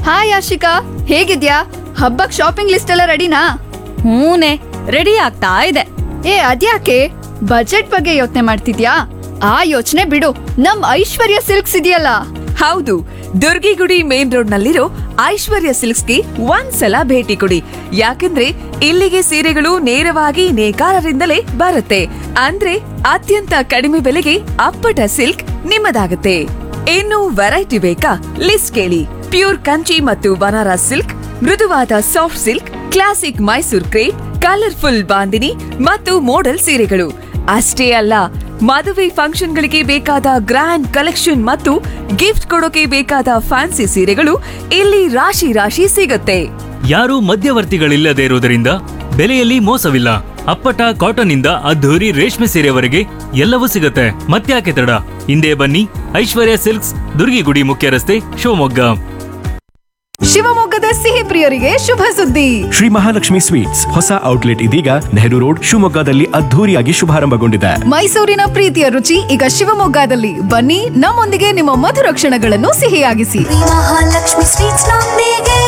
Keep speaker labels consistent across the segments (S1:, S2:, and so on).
S1: Hi Ashika ಹೇಗಿದ್ಯಾ ಹಬ್ಬಕ್ shopping list ಎಲ್ಲ ರೆಡಿನಾ
S2: ಹೂನೆ ರೆಡಿ ಆಗ್ತಾ ಇದೆ
S1: ಏ ಅದ್ಯಾಕೆ ಬಜೆಟ್ ಬಗ್ಗೆ ಯೋಚನೆ ಮಾಡ್ತಿದ್ಯಾ ಆ ಯೋಚನೆ ಬಿಡು ನಮ್ ಐಶ್ವರ್ಯ ಸಿಲ್ಕ್ಸ್ ಇದೆಯಲ್ಲ
S3: ಹೌದು ದುರ್ಗಿಗುಡಿ ಮೇನ್ ರೋಡ್ ನಲ್ಲಿರೋ ಐಶ್ವರ್ಯ ಸಿಲ್ಕ್ಸ್ಗೆ ಒಂದ್ಸಲ ಭೇಟಿ ಕೊಡಿ ಯಾಕಂದ್ರೆ ಇಲ್ಲಿಗೆ ಸೀರೆಗಳು ನೇರವಾಗಿ ನೇಕಾರರಿಂದಲೇ ಬರುತ್ತೆ ಅಂದ್ರೆ ಅತ್ಯಂತ ಕಡಿಮೆ ಬೆಲೆಗೆ ಅಪ್ಪಟ ಸಿಲ್ಕ್ ನಿಮ್ಮದಾಗುತ್ತೆ ಇನ್ನು ವೆರೈಟಿ ಬೇಕಾ ಲಿಸ್ಟ್ ಕೇಳಿ ಪ್ಯೂರ್ ಕಂಚಿ ಮತ್ತು ಬನಾರಸ್ ಸಿಲ್ಕ್ ಮೃದುವಾದ soft silk classic Mysore crepe colourful bandhani ಮತ್ತು ಮೋಡಲ್ ಸೀರೆಗಳು ಅಷ್ಟೇ ಅಲ್ಲ ಮದುವೆ ಫಂಕ್ಷನ್ಗಳಿಗೆ ಬೇಕಾದ ಗ್ರ್ಯಾಂಡ್ ಕಲೆಕ್ಷನ್ ಮತ್ತು ಗಿಫ್ಟ್ ಕೊಡೋಕೆ ಬೇಕಾದ ಫ್ಯಾನ್ಸಿ ಸೀರೆಗಳು ಇಲ್ಲಿ ರಾಶಿ ರಾಶಿ ಸಿಗುತ್ತೆ
S4: ಯಾರೂ ಮಧ್ಯವರ್ತಿಗಳಿಲ್ಲದೆ ಇರುವುದರಿಂದ ಬೆಲೆಯಲ್ಲಿ ಮೋಸವಿಲ್ಲ ಅಪ್ಪಟ ಕಾಟನ್ ಇಂದ ಅದ್ಧೂರಿ ರೇಷ್ಮೆ ಸೀರೆವರೆಗೆ ಎಲ್ಲವೂ ಸಿಗುತ್ತೆ ಮತ್ತ್ಯಾಕೆ ತಡ ಹಿಂದೆ ಬನ್ನಿ ಐಶ್ವರ್ಯ ಸಿಲ್ಕ್ಸ್ ದುರ್ಗಿಗುಡಿ ಮುಖ್ಯ ರಸ್ತೆ ಶಿವಮೊಗ್ಗ
S1: ಶಿವಮೊಗ್ಗದ ಸಿಹಿ ಪ್ರಿಯರಿಗೆ ಶುಭ ಸುದ್ದಿ
S5: ಶ್ರೀ ಮಹಾಲಕ್ಷ್ಮಿ ಸ್ವೀಟ್ಸ್ ಹೊಸ ಔಟ್ಲೆಟ್ ಇದೀಗ ನೆಹರು ರೋಡ್ ಶಿವಮೊಗ್ಗದಲ್ಲಿ ಅದ್ಧೂರಿಯಾಗಿ ಶುಭಾರಂಭಗೊಂಡಿದೆ
S1: ಮೈಸೂರಿನ ಪ್ರೀತಿಯ ರುಚಿ ಈಗ ಶಿವಮೊಗ್ಗದಲ್ಲಿ ಬನ್ನಿ ನಮ್ಮೊಂದಿಗೆ ನಿಮ್ಮ ಮಧುರ ಕ್ಷಣಗಳನ್ನು ಸಿಹಿಯಾಗಿಸಿ
S6: ಮಹಾಲಕ್ಷ್ಮಿ ಸ್ವೀಟ್ಸ್ ನೊಂದಿಗೆ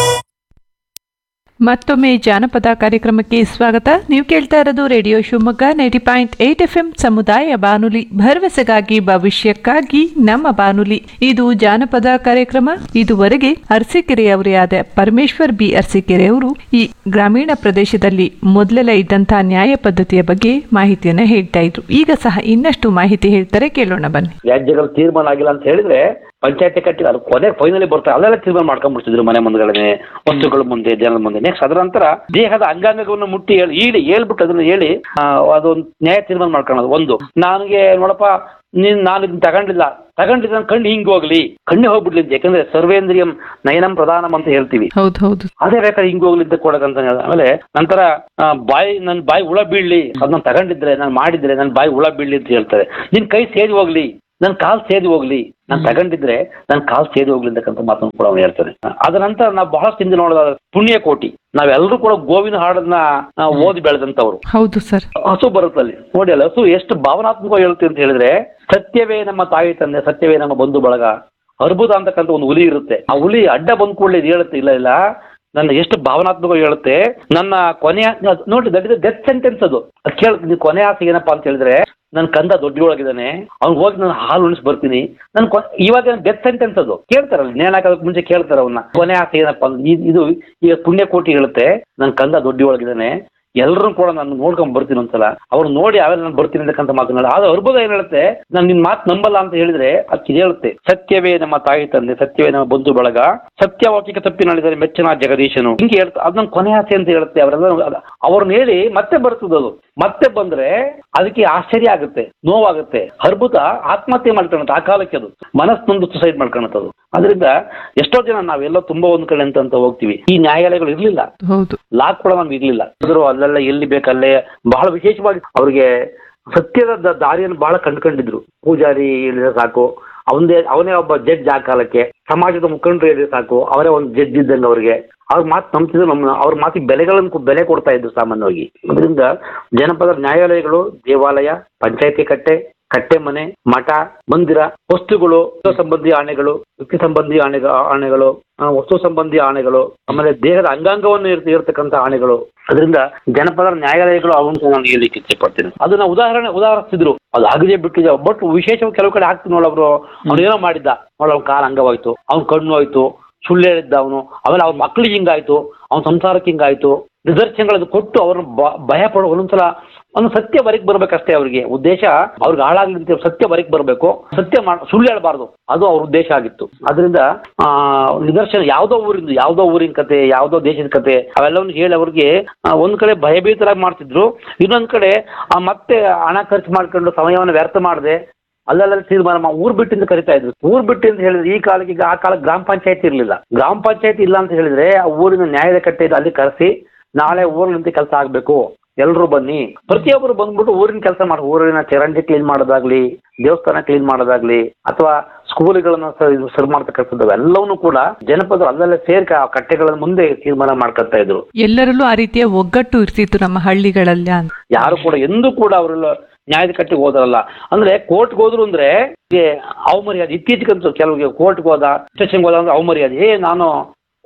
S7: ಮತ್ತೊಮ್ಮೆ ಜಾನಪದ ಕಾರ್ಯಕ್ರಮಕ್ಕೆ ಸ್ವಾಗತ ನೀವು ಕೇಳ್ತಾ ಇರೋದು radio Shivamogga ninety point eight F M ಸಮುದಾಯ ಬಾನುಲಿ ಭರವಸೆಗಾಗಿ ಭವಿಷ್ಯಕ್ಕಾಗಿ ನಮ್ಮ ಬಾನುಲಿ ಇದು ಜಾನಪದ ಕಾರ್ಯಕ್ರಮ ಇದುವರೆಗೆ ಅರಸೀಕೆರೆಯವರೇ ಆದ ಪರಮೇಶ್ವರ್ ಬಿ ಅರಸೀಕೆರೆಯವರು ಈ ಗ್ರಾಮೀಣ ಪ್ರದೇಶದಲ್ಲಿ ಮೊದಲೆಲ್ಲ ಇದ್ದಂತಹ ನ್ಯಾಯ ಪದ್ಧತಿಯ ಬಗ್ಗೆ ಮಾಹಿತಿಯನ್ನ ಹೇಳ್ತಾ ಇದ್ರು ಈಗ ಸಹ ಇನ್ನಷ್ಟು ಮಾಹಿತಿ ಹೇಳ್ತಾರೆ ಕೇಳೋಣ ಬನ್ನಿ
S8: ವ್ಯಾಜ್ಯಗಳು ತೀರ್ಮಾನ ಆಗಿಲ್ಲ ಅಂತ ಹೇಳಿದ್ರೆ ಪಂಚಾಯತಿ ಕಟ್ಟಿ ಅದು ಕೊನೆ ಫೈನಲಿ ಬರ್ತಾರೆ ಅಲ್ಲೆಲ್ಲ ತೀರ್ಮಾನ ಮಾಡ್ಕೊಂಡ್ಬಿಡ್ತಿದ್ರು ಮನೆ ಮುಂದ್ಗಡೆ ವಸ್ತುಗಳ ಮುಂದೆ ಜನರ ಮುಂದೆ ನೆಕ್ಸ್ಟ್ ಅದರ ನಂತರ ದೇಹದ ಅಂಗಾಂಗಗಳನ್ನು ಮುಟ್ಟಿ ಹೇಳಿ ಹೇಳಿ ಹೇಳ್ಬಿಟ್ಟು ಅದನ್ನ ಹೇಳಿ ಆ, ಅದೊಂದು ನ್ಯಾಯ ತೀರ್ಮಾನ ಮಾಡ್ಕೊಳ್ಳೋದು ಒಂದು ನನಗೆ ನೋಡಪ್ಪ ನೀನ್ ನಾನು ಇದನ್ನ ತಗೊಂಡಿಲ್ಲ ತಗೊಂಡಿದ್ದ ನನ್ನ ಕಣ್ಣು ಹಿಂಗ್ ಹೋಗ್ಲಿ ಕಣ್ಣೆ ಹೋಗ್ಬಿಡ್ಲಿ ಅಂತ ಯಾಕಂದ್ರೆ ಸರ್ವೇಂದ್ರಿಯಂ ನಯನಂ ಪ್ರಧಾನಂ ಅಂತ ಹೇಳ್ತೀವಿ
S7: ಹೌದು ಹೌದು
S8: ಅದೇ ಬೇಕಾದ್ರೆ ಹಿಂಗ್ ಹೋಗ್ಲಿದ್ದ ಕೊಡಕಂತ ಹೇಳ್ದ. ಆಮೇಲೆ ನಂತರ ಆ, ಬಾಯಿ ನನ್ ಬಾಯಿ ಹುಳ ಬೀಳ್ಲಿ ಅದನ್ನ ತಗೊಂಡಿದ್ರೆ ನಾನು ಮಾಡಿದ್ರೆ ನನ್ ಬಾಯಿ ಹುಳ ಬೀಳ್ಲಿ ಅಂತ ಹೇಳ್ತಾರೆ ನಿನ್ ಕೈ ಸೇದಿ ಹೋಗ್ಲಿ ನನ್ ಕಾಲ್ ಸೇದಿ ಹೋಗ್ಲಿ ನಾನು ತಗೊಂಡಿದ್ರೆ ನನ್ ಕಾಲ್ ಸೇದಿ ಹೋಗ್ಲಿ ಅಂತಕ್ಕಂಥ ಮಾತನ್ನು ಕೂಡ ಅವ್ನು ಹೇಳ್ತಾನೆ ಅದ ನಂತರ ನಾವು ಬಹಳಷ್ಟು ಹಿಂದೆ ನೋಡೋದಾದ್ರೆ ಪುಣ್ಯ ಕೋಟಿ ನಾವೆಲ್ಲರೂ ಕೂಡ ಗೋವಿನ ಹಾಡನ್ನ ಆ, ಓದಿ ಬೆಳೆದಂತವ್ರು
S7: ಹೌದು ಸರ್
S8: ಹಸು ಬರುತ್ತಲ್ಲಿ ನೋಡಿ ಅಲ್ಲ ಹಸು ಎಷ್ಟು ಭಾವನಾತ್ಮಕವಾಗಿ ಹೇಳುತ್ತೆ ಅಂತ ಹೇಳಿದ್ರೆ ಸತ್ಯವೇ ನಮ್ಮ ತಾಯಿ ತಂದೆ ಸತ್ಯವೇ ನಮ್ಮ ಬಂಧು ಬಳಗ ಅರ್ಬುದ ಅಂತಕ್ಕಂಥ ಒಂದು ಹುಲಿ ಇರುತ್ತೆ ಆ ಹುಲಿ ಅಡ್ಡ ಬಂದ್ ಕೂಡಲೇ ಇದು ಹೇಳುತ್ತೆ ಇಲ್ಲ ಇಲ್ಲ ನನ್ನ ಎಷ್ಟು ಭಾವನಾತ್ಮಕವಾಗಿ ಹೇಳುತ್ತೆ ನನ್ನ ಕೊನೆಯ ನೋಡಿ ದಟ್ ಇಸ್ ಡೆತ್ ಸೆಂಟೆನ್ಸ್ ಅದು ಅದ್ ಕೇಳ ನೀವು ಕೊನೆ ಆಸೆ ಏನಪ್ಪಾ ಅಂತ ಹೇಳಿದ್ರೆ ನನ್ನ ಕಂದ ದೊಡ್ಡೊಳಗಿದ್ದಾನೆ ಅವ್ನು ಹೋಗಿ ನಾನು ಹಾಲು ಉಣಿಸಿ ಬರ್ತೀನಿ ನನ್ ಕೊ ಇವಾಗ ಡೆತ್ ಸೆಂಟೆನ್ಸ್ ಅದು ಕೇಳ್ತಾರಲ್ಲ ನೇಣ್ ಹಾಕೋದಕ್ಕೆ ಮುಂಚೆ ಕೇಳ್ತಾರೆ ಅವನ್ನ ಕೊನೆ ಆಸೆ ಏನಪ್ಪಾ ಅಂದ್ರೆ ಇದ್- ಇದು ಈಗ ಪುಣ್ಯಕೋಟಿ ಹೇಳುತ್ತೆ ನನ್ನ ಕಂದ ದೊಡ್ಡೊಳಗಿದ್ದಾನೆ ಎಲ್ಲರೂ ಕೂಡ ನಾನು ನೋಡ್ಕೊಂಡ್ ಬರ್ತೀನಿ ಒಂದ್ಸಲ ಅವ್ರು ನೋಡಿ ಆಮೇಲೆ ನಾನು ಬರ್ತೀನಿ ಅಂತಕ್ಕಂಥ ಮಾತನಾಡ ಆದ್ರೆ ಅರ್ಬುದ ಏನ್ ಹೇಳುತ್ತೆ ನಾನು ನಿನ್ ಮಾತು ನಂಬಲ್ಲ ಅಂತ ಹೇಳಿದ್ರೆ ಅದು ಹೇಳುತ್ತೆ ಸತ್ಯವೇ ನಮ್ಮ ತಾಯಿ ತಂದೆ ಸತ್ಯವೇ ನಮ್ಮ ಬಂಧು ಬಳಗ ಸತ್ಯವಾಚಿಕ ತಪ್ಪಿ ನಡೆದರೆ ಮೆಚ್ಚನ ಜಗದೀಶನು ಹಿಂಗೆ ಹೇಳ್ತಾ ಅದನ್ನ ಕೊನೆ ಆಸೆ ಅಂತ ಹೇಳುತ್ತೆ ಅವರೆಲ್ಲ ಅವ್ರನ್ನ ಹೇಳಿ ಮತ್ತೆ ಬರ್ತದೆ ಅದು ಮತ್ತೆ ಬಂದ್ರೆ ಅದಕ್ಕೆ ಆಶ್ಚರ್ಯ ಆಗುತ್ತೆ ನೋವಾಗುತ್ತೆ ಅರ್ಬುದ ಆತ್ಮಹತ್ಯೆ ಮಾಡ್ಕೊಳತ್ತೆ ಆ ಕಾಲಕ್ಕೆ ಅದು ಮನಸ್ಸೊಂದು ಸುಸೈಡ್ ಮಾಡ್ಕೊಳತ್ತದು ಅದರಿಂದ ಎಷ್ಟೋ ಜನ ನಾವೆಲ್ಲ ತುಂಬಾ ಒಂದ್ ಕಡೆ ಅಂತ ಅಂತ ಹೋಗ್ತೀವಿ ಈ ನ್ಯಾಯಾಲಯಗಳು ಇರ್ಲಿಲ್ಲ
S7: ಹೌದು
S8: ಲಾಕ್ ಕೂಡ ನಮ್ಗೆ ಇರ್ಲಿಲ್ಲ ಆದ್ರೂ ಅಲ್ಲೆಲ್ಲ ಎಲ್ಲಿ ಬೇಕಲ್ಲೇ ಬಹಳ ವಿಶೇಷವಾಗಿ ಅವ್ರಿಗೆ ಸತ್ಯದ ದ- ದಾರಿಯನ್ನು ಬಹಳ ಕಂಡುಕೊಂಡಿದ್ರು ಪೂಜಾರಿ ಹೇಳಿದ್ರೆ ಸಾಕು ಅವನದೇ ಅವನೇ ಒಬ್ಬ ಜಡ್ಜ್ ಆ ಕಾಲಕ್ಕೆ ಸಮಾಜದ ಮುಖಂಡರು ಹೇಳಿದ್ರೆ ಸಾಕು ಅವರೇ ಒಂದು ಜಡ್ಜ್ ಇದ್ದಂಗೆ ಅವ್ರಿಗೆ ಅವ್ರ ಮಾತು ನಂಬ್ತಿದ್ರು ನಮ್ಮ ಅವ್ರ ಮಾತಿಗೆ ಬೆಲೆಗಳನ್ನು ಕೊ- ಬೆಲೆ ಕೊಡ್ತಾ ಇದ್ರು ಸಾಮಾನ್ಯವಾಗಿ ಅದರಿಂದ ಜನಪದ ನ್ಯಾಯಾಲಯಗಳು ದೇವಾಲಯ ಪಂಚಾಯತಿ ಕಟ್ಟೆ ಕಟ್ಟೆ ಮನೆ ಮಠ ಮಂದಿರ ವಸ್ತುಗಳು ವಸ್ತು ಸಂಬಂಧಿ ಆಣೆಗಳು ವ್ಯಕ್ತಿ ಸಂಬಂಧಿ ಆಣೆ ಆಣೆಗಳು ಆ, ವಸ್ತು ಸಂಬಂಧಿ ಆಣೆಗಳು ಆಮೇಲೆ ದೇಹದ ಅಂಗಾಂಗವನ್ನು ಇರ್ತ ಇರತಕ್ಕಂಥ ಆಣೆಗಳು ಅದರಿಂದ ಜನಪದ ನ್ಯಾಯಾಲಯಗಳು ಅವಂತ ನಾನು ಹೇಳಲಿಕ್ಕೆ ಇಚ್ಛೆ ಪಡ್ತೀನಿ ಅದನ್ನ ಉದಾಹರಣೆ ಉದಾಹರಿಸ್ತಿದ್ರು ಅದು ಆಗದೆ ಬಿಟ್ಟಿದೆ ಬಟ್ ವಿಶೇಷವಾಗಿ ಕೆಲವು ಕಡೆ ಆಗ್ತೀನಿ ನೋಡು ಅವರು ಅವ್ನು ಏನೋ ಮಾಡಿದ್ದ ನೋಡು ಅವ್ನ ಕಾಲ ಅಂಗವಾಯ್ತು ಅವ್ನ ಕಣ್ಣು ಹೋಯ್ತು ಸುಳ್ಳು ಹೇಳಿದ್ದ ಅವನು ಆಮೇಲೆ ಅವ್ನ ಮಕ್ಳಿಗೆ ಹಿಂಗಾಯ್ತು ಅವ್ನ ಸಂಸಾರಕ್ಕೆ ಹಿಂಗಾಯ್ತು ನಿದರ್ಶನಗಳನ್ನು ಕೊಟ್ಟು ಅವ್ರನ್ನ ಬ- ಭಯ ಪಡೋ ಒಂದೊಂದ್ಸಲ ಒಂದು ಸತ್ಯ ಬರೀಕ್ ಬರ್ಬೇಕಷ್ಟೇ ಅವ್ರಿಗೆ ಉದ್ದೇಶ ಅವ್ರಿಗೆ ಹಾಳಾಗ್ಲಿ ಅಂತ ಸತ್ಯ ಬರೀಕ್ ಬರಬೇಕು ಸತ್ಯ ಮಾಡ್ ಸುಳ್ಳು ಹೇಳಬಾರ್ದು ಅದು ಅವ್ರ ಉದ್ದೇಶ ಆಗಿತ್ತು ಅದರಿಂದ ಆ ನಿದರ್ಶನ ಯಾವ್ದೋ ಊರಿಂದ ಯಾವ್ದೋ ಊರಿನ ಕತೆ ಯಾವ್ದೋ ದೇಶದ ಕತೆ ಅವೆಲ್ಲವನ್ನು ಹೇಳಿ ಅವ್ರಿಗೆ ಆ, ಒಂದ್ ಕಡೆ ಭಯಭೀತರಾಗಿ ಮಾಡ್ತಿದ್ರು ಇನ್ನೊಂದ್ ಕಡೆ ಆ, ಮತ್ತೆ ಹಣ ಖರ್ಚು ಮಾಡ್ಕೊಂಡು ಸಮಯವನ್ನು ವ್ಯರ್ಥ ಮಾಡದೆ ಅಲ್ಲೆಲ್ಲ ತೀರ್ಮಾನ ಮಾ- ಊರ್ ಬಿಟ್ಟಿಂದ ಕರಿತಾ ಇದ್ರು ಊರ್ ಬಿಟ್ಟು ಅಂತ ಹೇಳಿದ್ರೆ ಈ ಕಾಲಕ್ಕೆ ಈಗ ಆ ಕಾಲಕ್ಕೆ ಗ್ರಾಮ ಪಂಚಾಯತಿ ಇರಲಿಲ್ಲ ಗ್ರಾಮ ಪಂಚಾಯತಿ ಇಲ್ಲ ಅಂತ ಹೇಳಿದ್ರೆ ಆ ಊರಿನ ನ್ಯಾಯದ ಕಟ್ಟೆ ಇದೆ ಅಲ್ಲಿ ಕರೆಸಿ ನಾಳೆ ಊರಿನಂತೆ ಕೆಲಸ ಆಗ್ಬೇಕು ಎಲ್ರು ಬನ್ನಿ ಪ್ರತಿಯೊಬ್ಬರು ಬಂದ್ಬಿಟ್ಟು ಊರಿನ ಕೆಲಸ ಮಾಡಿ ಊರಿನ ಚರಂಡಿ ಕ್ಲೀನ್ ಮಾಡೋದಾಗ್ಲಿ ದೇವಸ್ಥಾನ ಕ್ಲೀನ್ ಮಾಡೋದಾಗ್ಲಿ ಅಥವಾ ಸ್ಕೂಲ್ಗಳನ್ನ ಸರಿ ಮಾಡ್ತಕ್ಕಂಥದ್ದು ಎಲ್ಲವನ್ನೂ ಕೂಡ ಜನಪದರು ಅಲ್ಲೆಲ್ಲ ಸೇರ್ಕ ಆ ಕಟ್ಟೆಗಳ ಮುಂದೆ ತೀರ್ಮಾನ ಮಾಡ್ಕೊತಾ ಇದ್ರು
S7: ಎಲ್ಲರಲ್ಲೂ ಆ ರೀತಿಯ ಒಗ್ಗಟ್ಟು ಇರ್ತಿತ್ತು ನಮ್ಮ ಹಳ್ಳಿಗಳಲ್ಲಿ ಅಂತ
S8: ಯಾರು ಕೂಡ ಎಂದೂ ಕೂಡ ಅವರೆಲ್ಲ ನ್ಯಾಯದ ಕಟ್ಟಿಗೆ ಹೋದ್ರಲ್ಲ ಅಂದ್ರೆ ಕೋರ್ಟ್ಗೆ ಹೋದ್ರು ಅಂದ್ರೆ ಹೀಗೆ ಅವಮರ್ಯಾದೆ ಇತ್ತೀಚೆಗಂತೂ ಕೆಲವರಿಗೆ ಕೋರ್ಟ್ಗೆ ಹೋದ ಸ್ಟೇಷನ್ಗೆ ಹೋದ ಅಂದ್ರೆ ಅವಮರ್ಯಾದೆ ಏ ನಾನು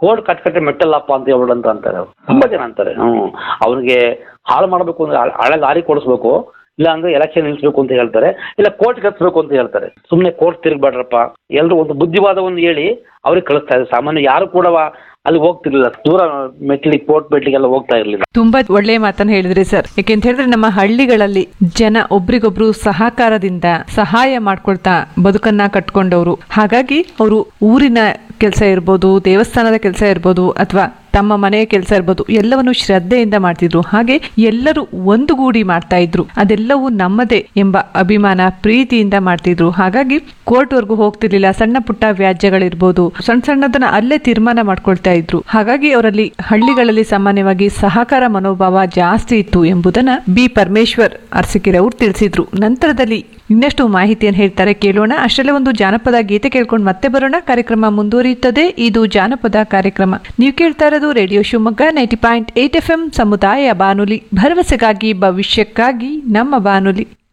S8: ಕೋರ್ಟ್ ಕಟ್ಕಟ್ಟೆ ಮೆಟ್ಟಲ್ಲಪ್ಪ ಅಂತ ಹೇಳ್ಬಿಡು ಅಂತ ಅಂತಾರೆ ಅವ್ರು. ತುಂಬಾ ಜನ ಅಂತಾರೆ ಹ್ಮ್ ಅವ್ನಿಗೆ ಹಾಳು ಮಾಡಬೇಕು ಅಂದ್ರೆ ಹಳೆ- ಹಳೆ ಲಾರಿ ಕೊಡಿಸ್ಬೇಕು ಇಲ್ಲ ಅಂದ್ರೆ ಎಲೆಕ್ಷನ್ ನಿಲ್ಲಿಸ್ಬೇಕು ಅಂತ ಹೇಳ್ತಾರೆ ಇಲ್ಲ ಕೋರ್ಟ್ ಕಟ್ಸ್ಬೇಕು ಅಂತ ಹೇಳ್ತಾರೆ ಸುಮ್ಮನೆ ಕೋರ್ಟ್ ತಿರುಗ್ಬೇಡ್ರಪ್ಪ ಎಲ್ಲರೂ ಒಂದು ಬುದ್ಧಿವಾದವನ್ನು ಹೇಳಿ ಅವ್ರಿಗೆ ಕಳಿಸ್ತಾ ಇದ್ದಾರೆ ಸಾಮಾನ್ಯ ಯಾರು ಕೂಡ ಅಲ್ಲಿ ಹೋಗ್ತಿರ್ಲಿಲ್ಲ ದೂರ ಮೆಟ್ಲಿಗೆ ಕೋರ್ಟ್ ಮೆಟ್ಲಿಗೆಲ್ಲ ಹೋಗ್ತಾ ಇರ್ಲಿಲ್ಲ
S7: ತುಂಬಾ ಒಳ್ಳೆಯ ಮಾತನ್ನ ಹೇಳಿದ್ರಿ ಸರ್ ಯಾಕೆಂತ ಹೇಳಿದ್ರೆ ನಮ್ಮ ಹಳ್ಳಿಗಳಲ್ಲಿ ಜನ ಒಬ್ರಿಗೊಬ್ರು ಸಹಕಾರದಿಂದ ಸಹಾಯ ಮಾಡ್ಕೊಳ್ತಾ ಬದುಕನ್ನ ಕಟ್ಕೊಂಡವರು ಹಾಗಾಗಿ ಅವರು ಊರಿನ ಕೆಲಸ ಇರ್ಬೋದು ದೇವಸ್ಥಾನದ ಕೆಲಸ ಇರ್ಬೋದು ಅಥವಾ ತಮ್ಮ ಮನೆಯ ಕೆಲಸ ಇರ್ಬೋದು ಎಲ್ಲವನ್ನು ಶ್ರದ್ಧೆಯಿಂದ ಮಾಡ್ತಿದ್ರು ಹಾಗೆ ಎಲ್ಲರೂ ಒಂದುಗೂಡಿ ಮಾಡ್ತಾ ಇದ್ರು ಅದೆಲ್ಲವೂ ನಮ್ಮದೇ ಎಂಬ ಅಭಿಮಾನ ಪ್ರೀತಿಯಿಂದ ಮಾಡ್ತಿದ್ರು ಹಾಗಾಗಿ ಕೋರ್ಟ್ವರೆಗೂ ಹೋಗ್ತಿರ್ಲಿಲ್ಲ ಸಣ್ಣ ಪುಟ್ಟ ವ್ಯಾಜ್ಯಗಳಿರ್ಬೋದು ಸಣ್ಣ ಸಣ್ಣದನ್ನ ಅಲ್ಲೇ ತೀರ್ಮಾನ ಮಾಡ್ಕೊಳ್ತಾ ಇದ್ರು ಹಾಗಾಗಿ ಅವರಲ್ಲಿ ಹಳ್ಳಿಗಳಲ್ಲಿ ಸಾಮಾನ್ಯವಾಗಿ ಸಹಕಾರ ಮನೋಭಾವ ಜಾಸ್ತಿ ಇತ್ತು ಎಂಬುದನ್ನ ಬಿ ಪರಮೇಶ್ವರ್ ಅರಸಿಕೆರೆ ಅವರು ತಿಳಿಸಿದ್ರು ನಂತರದಲ್ಲಿ ಇನ್ನಷ್ಟು ಮಾಹಿತಿಯನ್ನು ಹೇಳ್ತಾರೆ ಕೇಳೋಣ ಅಷ್ಟರಲ್ಲೇ ಒಂದು ಜಾನಪದ ಗೀತೆ ಕೇಳ್ಕೊಂಡು ಮತ್ತೆ ಬರೋಣ ಕಾರ್ಯಕ್ರಮ ಮುಂದುವರಿಯುತ್ತದೆ ಇದು ಜಾನಪದ ಕಾರ್ಯಕ್ರಮ ನೀವು ಕೇಳ್ತಾ ಇರೋದು radio Shivamogga ninety point eight F M ಸಮುದಾಯ ಬಾನುಲಿ ಭರವಸೆಗಾಗಿ ಭವಿಷ್ಯಕ್ಕಾಗಿ ನಮ್ಮ ಬಾನುಲಿ